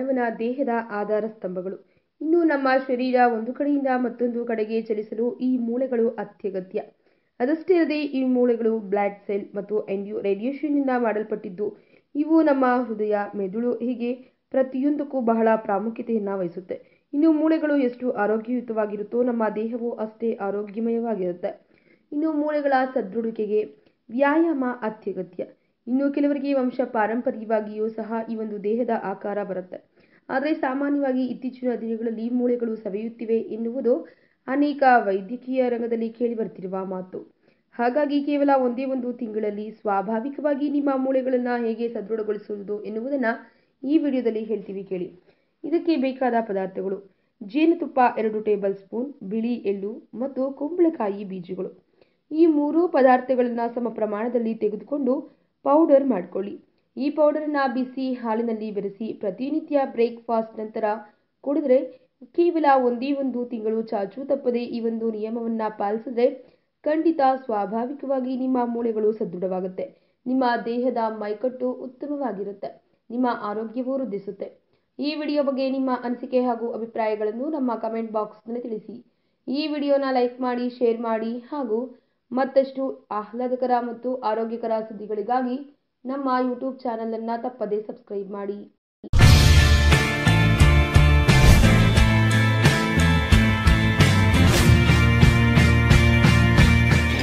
ಮಾನವನ ದೇಹದ ಆಧಾರ ಸ್ತಂಭಗಳು ಇನ್ನು ನಮ್ಮ ಶರೀರ ಒಂದು ಕಡೆಯಿಂದ ಮತ್ತೊಂದು ಕಡೆಗೆ ಚಲಿಸಲು ಈ ಮೂಳೆಗಳು ಅತ್ಯಗತ್ಯ ಅದಷ್ಟೇ ಅಲ್ಲದೆ ಈ ಮೂಳೆಗಳು ಬ್ಲಡ್ ಸೆಲ್ ಮತ್ತು ಎಂಡ್ಯೂ ರೇಡಿಯೇಷನ್ನಿಂದ ಮಾಡಲ್ಪಟ್ಟಿದ್ದು ಇವು ನಮ್ಮ ಹೃದಯ ಮೆದುಳು ಹೀಗೆ ಪ್ರತಿಯೊಂದಕ್ಕೂ ಬಹಳ ಪ್ರಾಮುಖ್ಯತೆಯನ್ನು ವಹಿಸುತ್ತೆ ಇನ್ನು ಮೂಳೆಗಳು ಎಷ್ಟು ಆರೋಗ್ಯಯುತವಾಗಿರುತ್ತೋ ನಮ್ಮ ದೇಹವು ಅಷ್ಟೇ ಆರೋಗ್ಯಮಯವಾಗಿರುತ್ತೆ ಇನ್ನು ಮೂಳೆಗಳ ಸದೃಢತೆಗೆ ವ್ಯಾಯಾಮ ಅತ್ಯಗತ್ಯ ಇನ್ನು ಕೆಲವರಿಗೆ ವಂಶ ಪಾರಂಪರ್ಯವಾಗಿಯೂ ಸಹ ಈ ಒಂದು ದೇಹದ ಆಕಾರ ಬರುತ್ತೆ ಆದರೆ ಸಾಮಾನ್ಯವಾಗಿ ಇತ್ತೀಚಿನ ದಿನಗಳಲ್ಲಿ ಮೂಳೆಗಳು ಸವೆಯುತ್ತಿವೆ ಎನ್ನುವುದು ಅನೇಕ ವೈದ್ಯಕೀಯ ರಂಗದಲ್ಲಿ ಕೇಳಿಬರ್ತಿರುವ ಮಾತು ಹಾಗಾಗಿ ಕೇವಲ ಒಂದೇ ಒಂದು ತಿಂಗಳಲ್ಲಿ ಸ್ವಾಭಾವಿಕವಾಗಿ ನಿಮ್ಮ ಮೂಳೆಗಳನ್ನು ಹೇಗೆ ಸದೃಢಗೊಳಿಸುವುದು ಎನ್ನುವುದನ್ನು ಈ ವಿಡಿಯೋದಲ್ಲಿ ಹೇಳ್ತೀವಿ ಕೇಳಿ ಇದಕ್ಕೆ ಬೇಕಾದ ಪದಾರ್ಥಗಳು ಜೇನುತುಪ್ಪ ಎರಡು ಟೇಬಲ್ ಸ್ಪೂನ್ ಬಿಳಿ ಎಳ್ಳು ಮತ್ತು ಕುಂಬಳಕಾಯಿ ಬೀಜಗಳು ಈ ಮೂರೂ ಪದಾರ್ಥಗಳನ್ನು ಸಮ ಪ್ರಮಾಣದಲ್ಲಿ ತೆಗೆದುಕೊಂಡು ಪೌಡರ್ ಮಾಡಿಕೊಳ್ಳಿ ಈ ಪೌಡರನ್ನು ಬಿಸಿ ಹಾಲಿನಲ್ಲಿ ಬೆರೆಸಿ ಪ್ರತಿನಿತ್ಯ ಬ್ರೇಕ್ಫಾಸ್ಟ್ ನಂತರ ಕುಡಿದ್ರೆ ಕೇವಲ ಒಂದೇ ಒಂದು ತಿಂಗಳು ಚಾಚೂ ತಪ್ಪದೆ ಈ ಒಂದು ನಿಯಮವನ್ನು ಪಾಲಿಸಿದ್ರೆ ಖಂಡಿತ ಸ್ವಾಭಾವಿಕವಾಗಿ ನಿಮ್ಮ ಮೂಳೆಗಳು ಸದೃಢವಾಗುತ್ತೆ ನಿಮ್ಮ ದೇಹದ ಮೈಕಟ್ಟು ಉತ್ತಮವಾಗಿರುತ್ತೆ ನಿಮ್ಮ ಆರೋಗ್ಯವೂ ವೃದ್ಧಿಸುತ್ತೆ ಈ ವಿಡಿಯೋ ಬಗ್ಗೆ ನಿಮ್ಮ ಅನಿಸಿಕೆ ಹಾಗೂ ಅಭಿಪ್ರಾಯಗಳನ್ನು ನಮ್ಮ ಕಮೆಂಟ್ ಬಾಕ್ಸ್ನಲ್ಲಿ ತಿಳಿಸಿ ಈ ವಿಡಿಯೋನ ಲೈಕ್ ಮಾಡಿ ಶೇರ್ ಮಾಡಿ ಹಾಗೂ ಮತ್ತಷ್ಟು ಆಹ್ಲಾದಕರ ಮತ್ತು ಆರೋಗ್ಯಕರ ಸುದ್ದಿಗಳಿಗಾಗಿ ನಮ್ಮ ಯೂಟ್ಯೂಬ್ ಚಾನಲನ್ನು ತಪ್ಪದೇ ಸಬ್ಸ್ಕ್ರೈಬ್ ಮಾಡಿ